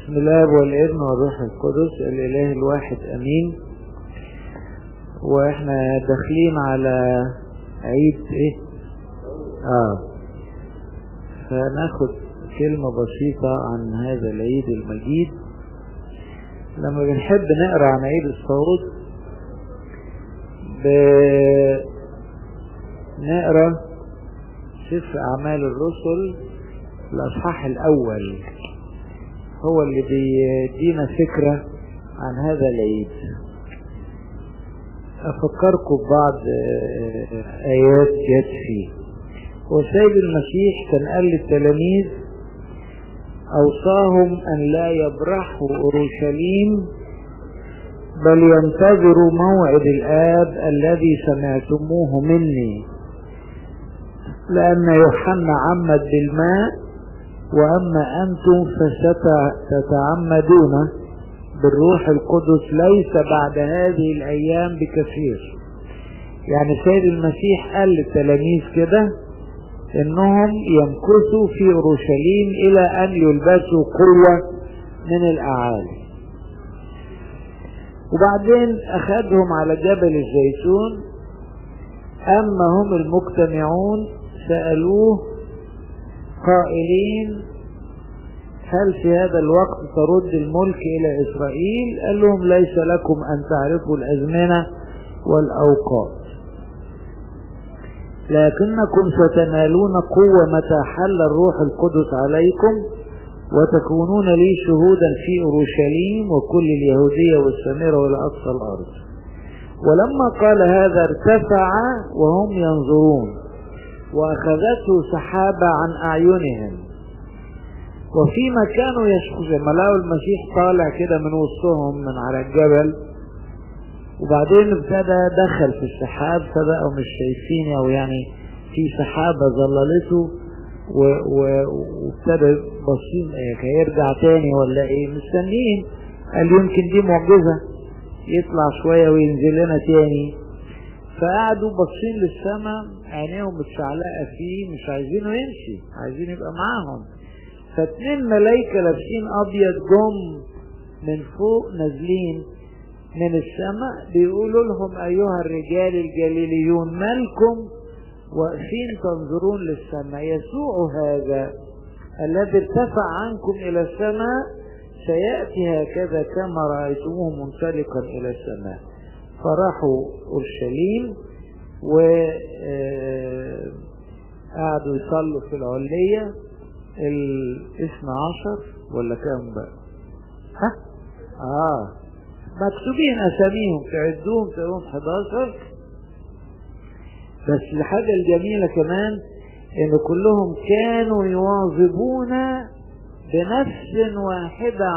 بسم الله والابن والروح القدس الاله الواحد امين واحنا داخلين على عيد ايه اه فناخد كلمة بسيطة عن هذا العيد المجيد لما بنحب نقرا عن عيد الصعود بنقرا سفر اعمال الرسل الاصحاح الاول هو اللي بيدينا فكرة عن هذا العيد أفكركم ببعض آيات جت فيه وسيد المسيح كان قال للتلاميذ أوصاهم أن لا يبرحوا أورشليم بل ينتظروا موعد الآب الذي سمعتموه مني لأن يوحنا عمد بالماء وأما أنتم فستتعمدون بالروح القدس ليس بعد هذه الأيام بكثير يعني سيد المسيح قال للتلاميذ كده إنهم يمكثوا في أورشليم إلى أن يلبسوا قوة من الأعالي وبعدين أخذهم على جبل الزيتون أما هم المجتمعون سألوه قائلين هل في هذا الوقت ترد الملك إلى إسرائيل قال لهم ليس لكم أن تعرفوا الأزمنة والأوقات لكنكم ستنالون قوة متى حل الروح القدس عليكم وتكونون لي شهودا في أورشليم وكل اليهودية والسامرة والأقصى الأرض ولما قال هذا ارتفع وهم ينظرون وأخذته سحابة عن أعينهم وفيما كانوا يشخصون لما لقوا المسيح طالع كده من وسطهم من على الجبل وبعدين ابتدى دخل في السحاب فبقوا مش شايفين او يعني في سحابة ظللته وابتدى باصين هيرجع تاني ولا ايه مستنيين قال يمكن دي معجزة يطلع شوية وينزل لنا تاني فقعدوا باصين للسماء عينيهم متشعلقة فيه مش عايزينه يمشي عايزين يبقى معاهم فاتنين ملايكة لابسين أبيض جم من فوق نازلين من السماء بيقولوا لهم أيها الرجال الجليليون مالكم واقفين تنظرون للسماء يسوع هذا الذي ارتفع عنكم إلى السماء سيأتي هكذا كما رأيتموه منطلقا إلى السماء فراحوا أورشليم وقعدوا يصلوا في العلية الاثنى عشر ولا كام بقى ها اه مكتوبين اساميهم تعدوهم تلاقوهم 11 بس الحاجة الجميلة كمان ان كلهم كانوا يواظبون بنفس واحدة